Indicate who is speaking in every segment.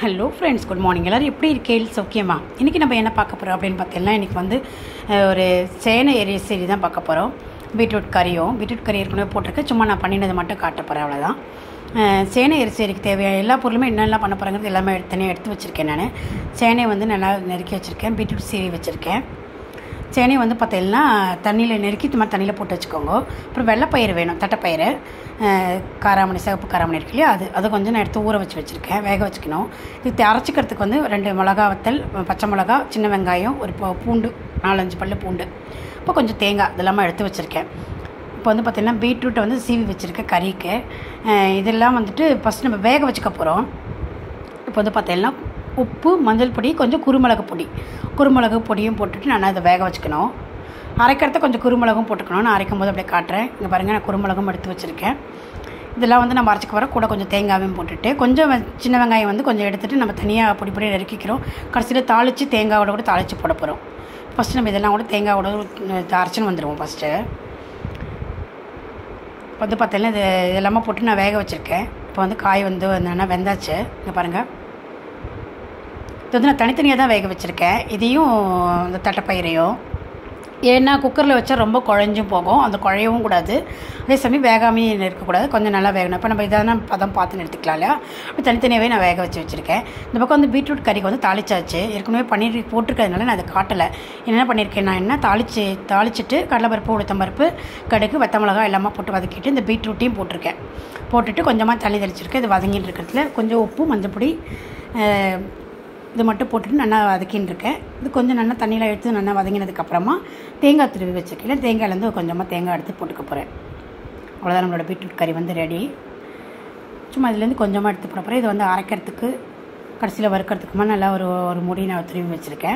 Speaker 1: hello friends good morning எல்லோரும் எப்படி இருக்கேள் சௌக்கியமா இன்றைக்கி நம்ம என்ன பார்க்க போகிறோம் அப்படின்னு பார்த்தீங்கன்னா இன்றைக்கி வந்து அஹ், ஒரு சேனை எரிய சரி தான் பார்க்க போகிறோம் பீட்ரூட் கறியும் பீட்ரூட் கறி ஏற்கனவே போட்டிருக்கேன் சும்மா நான் பண்ணினதை மட்டும் காட்ட போகிறேன் அவ்வளோதான் அஹ், சேனை எரிசேரிக்கு தேவையான எல்லா பொருளுமே என்னெல்லாம் பண்ண போகிறேங்கிறது எல்லாமே எடுத்து தனியாக எடுத்து வச்சுருக்கேன் நான் சேனை வந்து நல்லா நறுக்கி வச்சுருக்கேன் பீட்ரூட் சீவி வச்சுருக்கேன் சேனையை வந்து பார்த்தீங்கன்னா தண்ணியில் நெருக்கி இந்த மாதிரி தண்ணியில் போட்டு வச்சுக்கோங்க அப்புறம் வெள்ளைப்பயிறு வேணும் தட்டைப்பயிறு அஹ், காராமணி சிவப்பு காராமணி இருக்கு இல்லையா அது அதை கொஞ்சம் நான் எடுத்து ஊற வச்சு வச்சுருக்கேன் வேக வச்சுக்கணும் இது அரைச்சிக்கிறதுக்கு வந்து ரெண்டு மிளகா வத்தல் பச்சை மிளகா சின்ன வெங்காயம் ஒரு பூ- பூண்டு நாலஞ்சு பல்லு பூண்டு இப்போ கொஞ்சம் தேங்காய் இதெல்லாமே எடுத்து வச்சுருக்கேன் இப்போ வந்து பார்த்திங்கன்னா பீட்ரூட்டை வந்து சீவி வச்சுருக்கேன் கறிக்கு அஹ், இதெல்லாம் வந்துட்டு ஃபஸ்ட் நம்ம வேக வச்சுக்க போகிறோம் இப்போ வந்து பார்த்தீங்கன்னா உப்பு மஞ்சள் பொடி கொஞ்சம் குருமிளகு பொடி குருமிளகு பொடியும் போட்டுட்டு நான் அதை வேக வச்சுக்கணும் அரைக்கிறத கொஞ்சம் குருமிளகும் போட்டுக்கணும் நான் அரைக்கும் போது அப்படியே காட்டுறேன் இங்கே பாருங்கள் நான் குருமிளகும் எடுத்து வச்சுருக்கேன் இதெல்லாம் வந்து நம்ம அரைச்சிக்க வர கூட கொஞ்சம் தேங்காயும் போட்டுட்டு கொஞ்சம் வெ- சின்ன வெங்காயம் வந்து கொஞ்சம் எடுத்துகிட்டு நம்ம தனியாக பொடி பொடி நறுக்கிக்கிறோம் கடைசியில் தாளித்து தேங்காயோட கூட தாளித்து போட போகிறோம் ஃபஸ்ட்டு நம்ம இதெல்லாம் கூட தேங்காயோட அரைச்சின்னு வந்துடுவோம் ஃபஸ்ட்டு இப்போ வந்து பார்த்தீங்கன்னா இது இதெல்லாமே போட்டு நான் வேக வச்சுருக்கேன் இப்போ வந்து காய் வந்து என்னென்னா வெந்தாச்சு இங்கே பாருங்கள் இது வந்து நான் தனித்தனியாக தான் வேக வச்சுருக்கேன் இதையும் இந்த தட்டைப்பயிரையும் ஏன்னா குக்கரில் வச்சா ரொம்ப குழஞ்சும் போகும் அந்த குழையவும் கூடாது அதே சமயம் வேகாமையும் இருக்கக்கூடாது கொஞ்சம் நல்லா வேகணும் இப்போ நம்ம இதான பதம் பார்த்து நிறுத்திக்கலாம் இல்லையா அப்போ தனித்தனியாகவே நான் வேக வச்சு வச்சுருக்கேன் இந்த பக்கம் வந்து பீட்ரூட் கறிக்கு வந்து தாளிச்சாச்சு ஏற்கனவே பன்னீர் போட்டிருக்கிறதுனால நான் அதை காட்டலை என்ன பண்ணியிருக்கேன் நான் என்ன தாளிச்சு தாளிச்சிட்டு கடலைப்பருப்பு உளுத்தம்பருப்பு கடுகு வத்த மிளகா எல்லாமே போட்டு வதக்கிட்டு இந்த பீட்ரூட்டையும் போட்டிருக்கேன் போட்டுட்டு கொஞ்சமாக தண்ணி தெளிச்சிருக்கேன் இது வதங்கிட்டு இருக்கிறதுல கொஞ்சம் உப்பு மஞ்சள் பொடி அஹ், இது மட்டும் போட்டுட்டு நல்லா வதக்கின்னு இருக்கேன் இது கொஞ்சம் நல்லா தண்ணியில் எடுத்து நல்லா வதங்கினதுக்கப்புறமா தேங்காய் துருவி வச்சுருக்கேன் தேங்காயிலேருந்து கொஞ்சமாக தேங்காய் எடுத்து போட்டுக்க போகிறேன் அவ்வளோதான் நம்மளோட பீட்ரூட் கறி வந்து ரெடி சும்மா இதுலேருந்து கொஞ்சமாக எடுத்து போட போகிறேன் இது வந்து அரைக்கிறதுக்கு கடைசியில் வறுக்கிறதுக்குமா நல்லா ஒரு ஒரு முடி நான் துருவி வச்சுருக்கேன்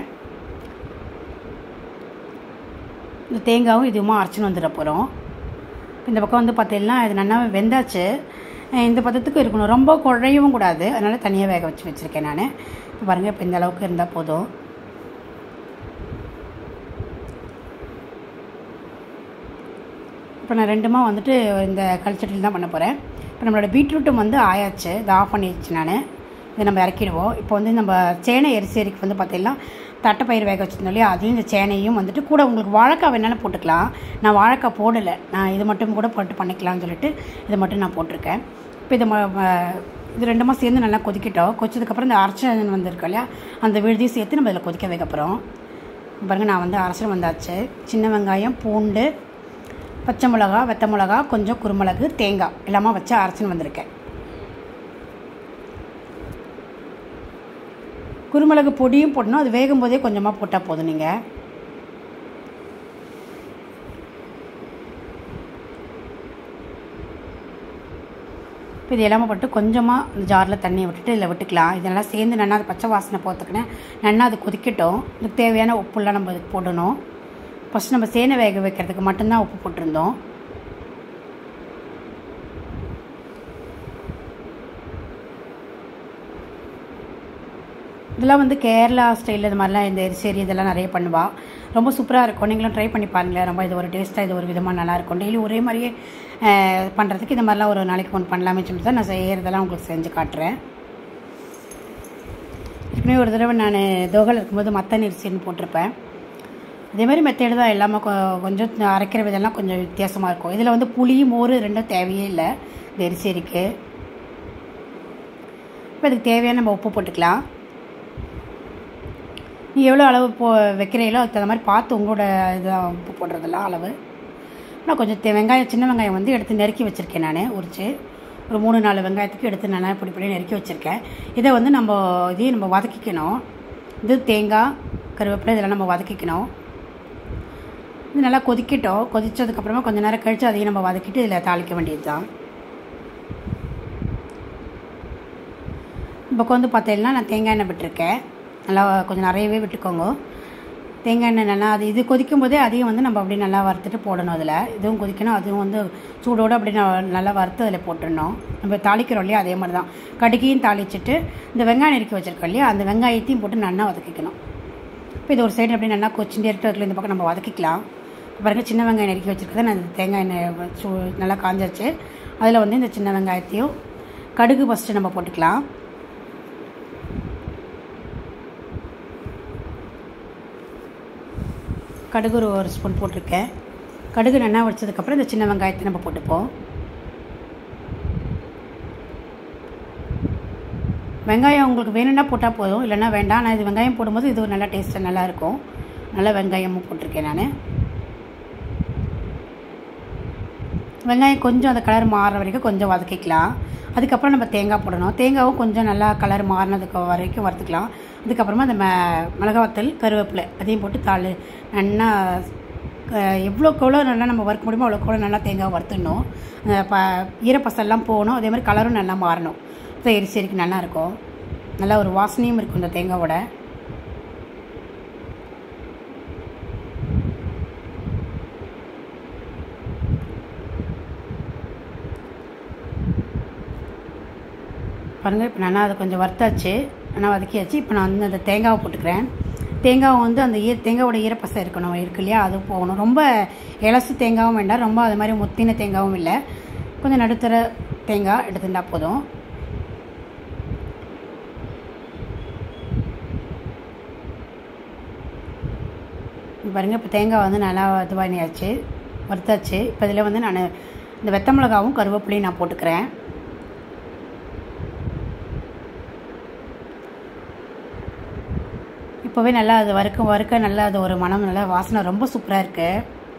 Speaker 1: இந்த தேங்காயும் இதுவுமா அரைச்சின்னு வந்துட போகிறோம் இந்த பக்கம் வந்து பார்த்தீங்கன்னா இது நல்லா வெந்தாச்சு அஹ் இந்த பதத்துக்கு இருக்கணும் ரொம்ப குழையவும் கூடாது அதனால் தனியாக வேக வச்சு வச்சுருக்கேன் நான் இப்போ பாருங்கள் இப்போ இந்த அளவுக்கு இருந்தால் போதும் இப்போ நான் ரெண்டுமா வந்துட்டு இந்த கல்ச்சட்டில் தான் பண்ண போகிறேன் இப்போ நம்மளோட பீட்ரூட்டும் வந்து ஆயாச்சு இதை ஆஃப் பண்ணிடுச்சு நான் இதை நம்ம இறக்கிடுவோம் இப்போ வந்து நம்ம சேனை எரிசேரிக்கு வந்து பார்த்தீங்கன்னா தட்டைப்பயிர் வேக வச்சிருந்தோம் இல்லையா அதையும் இந்த சேனையும் வந்துட்டு கூட உங்களுக்கு வாழைக்காய் வேணாலும் போட்டுக்கலாம் நான் வாழைக்காய் போடலை நான் இது மட்டும் கூட போட்டு பண்ணிக்கலாம்னு சொல்லிட்டு இதை மட்டும் நான் போட்டிருக்கேன் இப்போ இது ம- ம- இது ரெண்டுமா சேர்ந்து நல்லா கொதிக்கிட்டோம் கொதிச்சதுக்கப்புறம் இந்த அரைச்சன் வந்திருக்கு இல்லையா அந்த விழுதியும் சேர்த்து நம்ம இதில் கொதிக்க வைக்க போகிறோம் பாருங்கள் நான் வந்து அரைச்சல் வந்தாச்சு சின்ன வெங்காயம் பூண்டு பச்சை மிளகா வெத்த மிளகா கொஞ்சம் குருமிளகு தேங்காய் எல்லாமே வச்சு அரைச்சின்னு வந்திருக்கேன் குருமிளகு பொடியும் போடணும் அது வேகும் போதே கொஞ்சமாக போட்டால் போதும் நீங்கள் இப்போ இது எல்லாமே போட்டு கொஞ்சமாக இந்த ஜாரில் தண்ணியை விட்டுட்டு இதில் விட்டுக்கலாம் இதெல்லாம் சேர்ந்து நல்லா அது பச்சை வாசனை போகிறதுக்குன்னு நல்லா அது கொதிக்கட்டும் இதுக்கு தேவையான உப்புலாம் நம்ம இதுக்கு போடணும் ஃபஸ்ட் நம்ம சேனை வேக வைக்கிறதுக்கு மட்டும்தான் உப்பு போட்டிருந்தோம் இதெல்லாம் வந்து கேரளா ஸ்டைலில் இது மாதிரிலாம் இந்த எரிசேரி இதெல்லாம் நிறைய பண்ணுவா ரொம்ப சூப்பராக இருக்கும் நீங்களும் ட்ரை பண்ணி பாருங்களேன் ரொம்ப இது ஒரு டேஸ்ட்டாக இது ஒரு விதமாக நல்லாயிருக்கும் டெய்லி ஒரே மாதிரியே அஹ், பண்ணுறதுக்கு இந்த மாதிரிலாம் ஒரு நாளைக்கு ஒன்று பண்ணலாமே சொல்லிட்டு தான் நான் செய்கிறதெல்லாம் உங்களுக்கு செஞ்சு காட்டுறேன் ஏற்கனவே ஒரு தடவை நான் தோகல் இருக்கும்போது மத்த நெரிசல்னு போட்டிருப்பேன் அதே மாதிரி மெத்தேடு தான் எல்லாமே கொ- கொஞ்சம் அரைக்கிற விதம்லாம் கொஞ்சம் வித்தியாசமாக இருக்கும் இதில் வந்து புளி மோர் ரெண்டும் தேவையே இல்லை இந்த எரிசேரிக்கு இப்போ இதுக்கு தேவையான நம்ம உப்பு போட்டுக்கலாம் நீ எவ்வளோ அளவு போ வைக்கிறீங்களோ அதுக்கு தகுந்த மாதிரி பார்த்து உங்களோட இது உப்பு போடுறதெல்லாம் அளவு நான் கொஞ்சம் தே- வெங்காயம் சின்ன வெங்காயம் வந்து எடுத்து நறுக்கி வச்சுருக்கேன் நான் உரிச்சு ஒரு மூணு நாலு வெங்காயத்துக்கு எடுத்து நல்லா பொடி பொடி நறுக்கி வச்சுருக்கேன் இதை வந்து நம்ம இதையும் நம்ம வதக்கிக்கணும் இது தேங்காய் கருவேப்பிலை இதெல்லாம் நம்ம வதக்கிக்கணும் இது நல்லா கொதிக்கட்டும் கொதிச்சதுக்கப்புறமா கொஞ்ச நேரம் கழித்து அதையும் நம்ம வதக்கிட்டு இதில் தாளிக்க வேண்டியது தான் இப்போ வந்து பார்த்தீங்கன்னா நான் தேங்காய் எண்ணெய் விட்டுருக்கேன் நல்லா கொஞ்சம் நிறையவே விட்டுக்கோங்க தேங்காய் எண்ணெய் நல்லா அது இது கொதிக்கும் போதே அதையும் வந்து நம்ம அப்படியே நல்லா வறுத்துட்டு போடணும் அதில் இதுவும் கொதிக்கணும் அதுவும் வந்து சூடோடு அப்படியே ந- நல்லா வறுத்து அதில் போட்டுடணும் நம்ம தாளிக்கிறோம் இல்லையா அதே மாதிரி தான் கடுகையும் தாளிச்சிட்டு இந்த வெங்காயம் நறுக்கி வச்சுருக்கோம் இல்லையா அந்த வெங்காயத்தையும் போட்டு நல்லா வதக்கிக்கணும் இப்போ இது ஒரு சைடு அப்படியே நல்லா கொச்சிண்டே இருக்கிறதுல இந்த பக்கம் நம்ம வதக்கிக்கலாம் இப்போ பாருங்க சின்ன வெங்காயம் நறுக்கி வச்சுருக்கதை நான் இந்த தேங்காய் எண்ணெய் வச்சு நல்லா காஞ்சாச்சு அதில் வந்து இந்த சின்ன வெங்காயத்தையும் கடுகு ஃபஸ்ட்டு நம்ம போட்டுக்கலாம் கடுகு ஒரு ஒரு ஸ்பூன் போட்டிருக்கேன் கடுகு நல்லா வச்சதுக்கப்புறம் இந்த சின்ன வெங்காயத்தை நம்ம போட்டுப்போம் வெங்காயம் உங்களுக்கு வேணும்னா போட்டால் போதும் இல்லைன்னா வேண்டாம் நான் இது வெங்காயம் போடும்போது இது ஒரு நல்லா டேஸ்ட்டாக நல்லாயிருக்கும் நல்லா வெங்காயமும் போட்டிருக்கேன் நான் வெங்காயம் கொஞ்சம் அந்த கலர் மாறுற வரைக்கும் கொஞ்சம் வதக்கிக்கலாம் அதுக்கப்புறம் நம்ம தேங்காய் போடணும் தேங்காயும் கொஞ்சம் நல்லா கலர் மாறினதுக்கு வரைக்கும் வறுத்துக்கலாம் அதுக்கப்புறமா அந்த ம மிளகாவத்தல் கருவேப்பிலை அதையும் போட்டு தாள் நல்லா எவ்வளோக்கு எவ்வளோ நல்லா நம்ம வறுக்க முடியுமோ அவ்வளோக்கு எவ்வளோ நல்லா தேங்காய் வறுத்துடணும் அந்த ப ஈரப்பசல்லாம் போகணும் அதே மாதிரி கலரும் நல்லா மாறணும் இப்போ எரிசேரிக்கு நல்லா இருக்கும் நல்லா ஒரு வாசனையும் இருக்கும் இந்த தேங்காவோட பாருங்கள் இப்போ நல்லா அதை கொஞ்சம் வறுத்தாச்சு நல்லா வதக்கியாச்சு இப்போ நான் வந்து அந்த தேங்காவை போட்டுக்கிறேன் தேங்காவை வந்து அந்த ஈர தேங்காவோட ஈரப்பசை இருக்கணும் இருக்கு இல்லையா அது போகணும் ரொம்ப இலசு தேங்காவும் வேண்டாம் ரொம்ப அது மாதிரி முத்தின தேங்காவும் இல்லை கொஞ்சம் நடுத்தர தேங்காய் எடுத்துட்டா போதும் பாருங்கள் இப்போ தேங்காய் வந்து நல்லா இது பண்ணியாச்சு வறுத்தாச்சு இப்போ இதில் வந்து நான் இந்த வெத்த மிளகாவும் கருவேப்பிலையும் நான் போட்டுக்கிறேன் இப்போவே நல்லா அது வறுக்க வறுக்க நல்லா அது ஒரு மனம் நல்லா வாசனை ரொம்ப சூப்பராக இருக்குது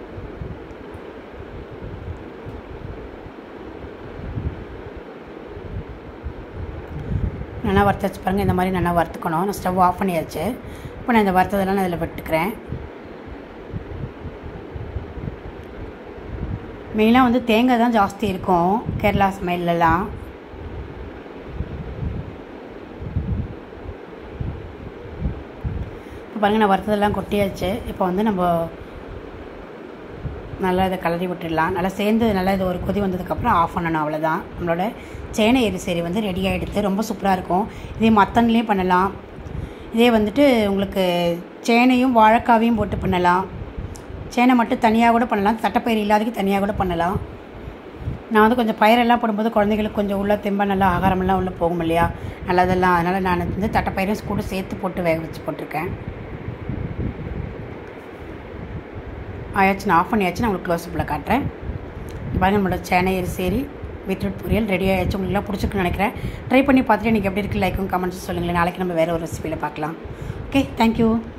Speaker 1: நல்லா வறுத்தாச்சு பாருங்கள் இந்த மாதிரி நல்லா வறுத்துக்கணும் நான் ஸ்டவ் ஆஃப் பண்ணியாச்சு இப்போ நான் இந்த வறுத்ததெல்லாம் நான் இதில் விட்டுக்கிறேன் மெயினாக வந்து தேங்காய் தான் ஜாஸ்தி இருக்கும் கேரளா ஸ்மைல்லலாம் இப்போ பாருங்கள் நான் வறுத்ததெல்லாம் கொட்டியாச்சு இப்போ வந்து நம்ம நல்லா இதை கலரி விட்டுடலாம் நல்லா சேர்ந்து நல்லா இது ஒரு கொதி வந்ததுக்கப்புறம் ஆஃப் பண்ணணும் அவ்வளோதான் நம்மளோட சேனை எரிசேரி வந்து ரெடி ஆகிடுது ரொம்ப சூப்பராக இருக்கும் இதே மத்தன்லேயும் பண்ணலாம் இதே வந்துட்டு உங்களுக்கு சேனையும் வாழைக்காவையும் போட்டு பண்ணலாம் சேனை மட்டும் தனியாக கூட பண்ணலாம் தட்டைப்பயிர் இல்லாததுக்கு தனியாக கூட பண்ணலாம் நான் வந்து கொஞ்சம் பயிரெல்லாம் போடும்போது குழந்தைங்களுக்கு கொஞ்சம் உள்ள தெம்பா நல்லா ஆகாரமெல்லாம் உள்ளே போகும் இல்லையா நல்லதெல்லாம் அதனால் நான் வந்து தட்டைப்பயிரும் கூட சேர்த்து போட்டு வேக வச்சு போட்டிருக்கேன் ஆயாச்சு நான் ஆஃப் பண்ணியாச்சு நான் உங்களுக்கு க்ளோஸ்அப்பில் காட்டுறேன் இப்போ நம்மளோட சேனை எரிசேரி பீட்ரூட் பொரியல் ரெடி ஆகிடுச்சு உங்களுக்குலாம் பிடிச்சிருக்குன்னு நினைக்கிறேன் ட்ரை பண்ணி பார்த்துட்டு எனக்கு எப்படி இருக்குது லைக்கும் கமெண்ட்ஸ் சொல்லுங்களேன் நாளைக்கு நம்ம வேறு ஒரு ரெசிபியில் பார்க்கலாம் ஓகே தேங்க்யூ